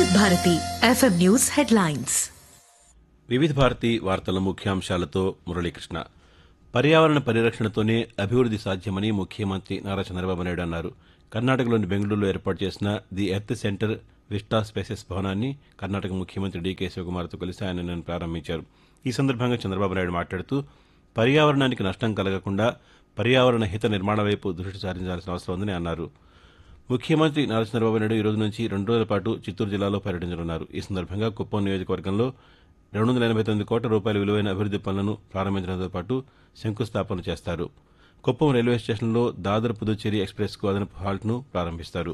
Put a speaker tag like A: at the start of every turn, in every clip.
A: వివిధ Bharati FM news headlines
B: వివిధ భారతి వార్తల ముఖ్యాంశాలతో మురళీకృష్ణ పర్యావరణ పరిరక్షణతోనే అభివృద్ది సాధ్యమని ముఖ్యమంత్రి నారా చంద్రబాబు నాయుడు అన్నారు కర్ణాటకలోని బెంగళూరులో ఏర్పాటు చేసిన The Earth Centre Vista Spaces భవనాన్ని కర్ణాటక ముఖ్యమంత్రి డీకే శివకుమార్తో కలిసి ఆయన నిన్న ప్రారంభించారు ఈ సందర్భంగా చంద్రబాబు నాయుడు మాట్లాడుతూ పర్యావరణానికి నష్టం కలగకుండా పర్యావరణ హిత నిర్మాణ వైపు దృష్టి సారించాల్సిన అవసరం ఉందని అన్నారు ముఖ్యమంత్రి నారా చంద్రబాబు నాయుడు ఈ రోజు నుంచి రెండు రోజుల పాటు చిత్తూరు జిల్లాలో పర్యటించనున్నారు ఈ సందర్భంగా కుప్పం నియోజకవర్గంలో రెండు వందల ఎనభై తొమ్మిది కోట్ల రూపాయల విలువైన అభివృద్ది పనులను ప్రారంభించడంతో పాటు శంకుస్థాపన చేస్తారు కుప్పం రైల్వే స్టేషన్లో దాదర్ పుదుచ్చేరి ఎక్స్ప్రెస్కు అదనపు హాల్ట్ను ప్రారంభిస్తారు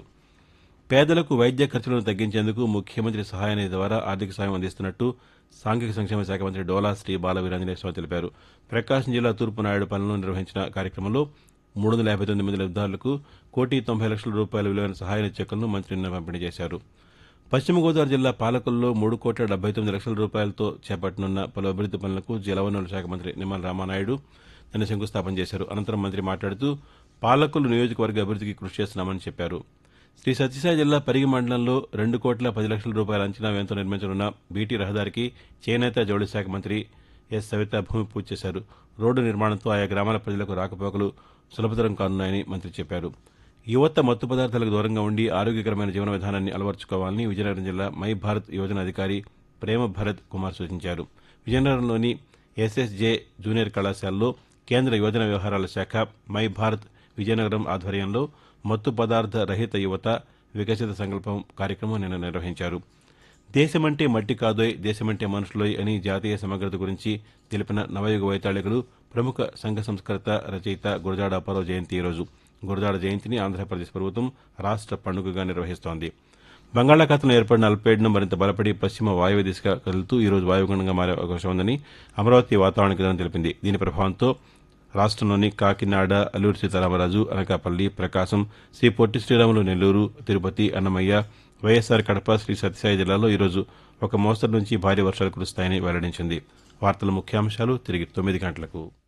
B: పేదలకు వైద్య ఖర్చులను తగ్గించేందుకు ముఖ్యమంత్రి సహాయనిధి ద్వారా ఆర్థిక సాయం అందిస్తున్నట్టు సాంఘిక సంక్షేమ శాఖ మంత్రి డోలా శ్రీ బాల వీరాంజనేయ స్వామి తెలిపారు ప్రకాశం జిల్లా తూర్పు నాయుడుపాలెంలో నిర్వహించిన కార్యక్రమంలో మూడు వందల యాభై తొమ్మిది మంది లబ్దారులకు కోటి తొంభై లక్షల రూపాయల విలువైన సహాయ చెక్కులను మంత్రి నిన్న పంపిణీ చేశారు పశ్చిమ గోదావరి జిల్లా పాలకుల్లో మూడు కోట్ల డెబ్బై తొమ్మిది లక్షల రూపాయలతో చేపట్టనున్న పలు అభివృద్ది పనులకు జలవనరుల శాఖ మంత్రి నిమ్మల రామానాయుడు నిన్న శంకుస్థాపన చేశారు అనంతరం మంత్రి మాట్లాడుతూ పాలకులు నియోజకవర్గ అభివృద్దికి కృషి చేస్తున్నామని చెప్పారు శ్రీ సత్యసాయి జిల్లా పరిగి మండలంలో రెండు కోట్ల పది లక్షల రూపాయల అంచనా వ్యయంతో నిర్మించనున్న బీటీ రహదారికి చేనేత జౌళి శాఖ మంత్రి ఎస్ సవిత భూమి పూజ చేశారు రోడ్డు నిర్మాణంతో ఆయా గ్రామాల ప్రజలకు రాకపోకలు సులభతరం కానున్నాయని మంత్రి చెప్పారు యువత మత్తు పదార్థాలకు దూరంగా ఉండి ఆరోగ్యకరమైన జీవన విధానాన్ని అలవర్చుకోవాలని విజయనగరం జిల్లా మై భారత్ యోజన అధికారి ప్రేమ భరత్ కుమార్ సూచించారు విజయనగరంలోని ఎస్ఎస్జే జూనియర్ కళాశాలలో కేంద్ర యువజన వ్యవహారాల శాఖ మై భారత్ విజయనగరం ఆధ్వర్యంలో మత్తు పదార్థ రహిత యువత వికసిత సంకల్పం కార్యక్రమం నిన్న నిర్వహించారు దేశమంటే మట్టి కాదోయ్ దేశమంటే మనుషులోయ్ అని జాతీయ సమగ్రత గురించి తెలిపిన నవయుగ వైతాళికులు ప్రముఖ సంఘ సంస్కర్త రచయిత గురజాడ అప్పారావు జయంతి ఈరోజు గురజాడ జయంతిని ఆంధ్రప్రదేశ్ ప్రభుత్వం రాష్ట్ర పండుగగా నిర్వహిస్తోంది బంగాళాఖాతంలో ఏర్పడిన అల్పపీడనం మరింత బలపడి పశ్చిమ వాయువ్య దిశగా కదులుతూ ఈ రోజు వాయుగుండంగా మారే అవకాశం ఉందని అమరావతి వాతావరణ కేంద్రం తెలిపింది దీని ప్రభావంతో రాష్ట్రంలోని కాకినాడ అల్లూరు సీతారామరాజు అనకాపల్లి ప్రకాశం శ్రీ పొట్టి శ్రీరాములు నెల్లూరు తిరుపతి అన్నమయ్య వైఎస్ఆర్ కడప శ్రీ సత్యసాయి జిల్లాలో ఈరోజు ఒక మోస్తరు నుంచి భారీ వర్షాలు కురుస్తాయని వెల్లడించింది వార్తల ముఖ్యాంశాలు తిరిగి తొమ్మిది గంటలకు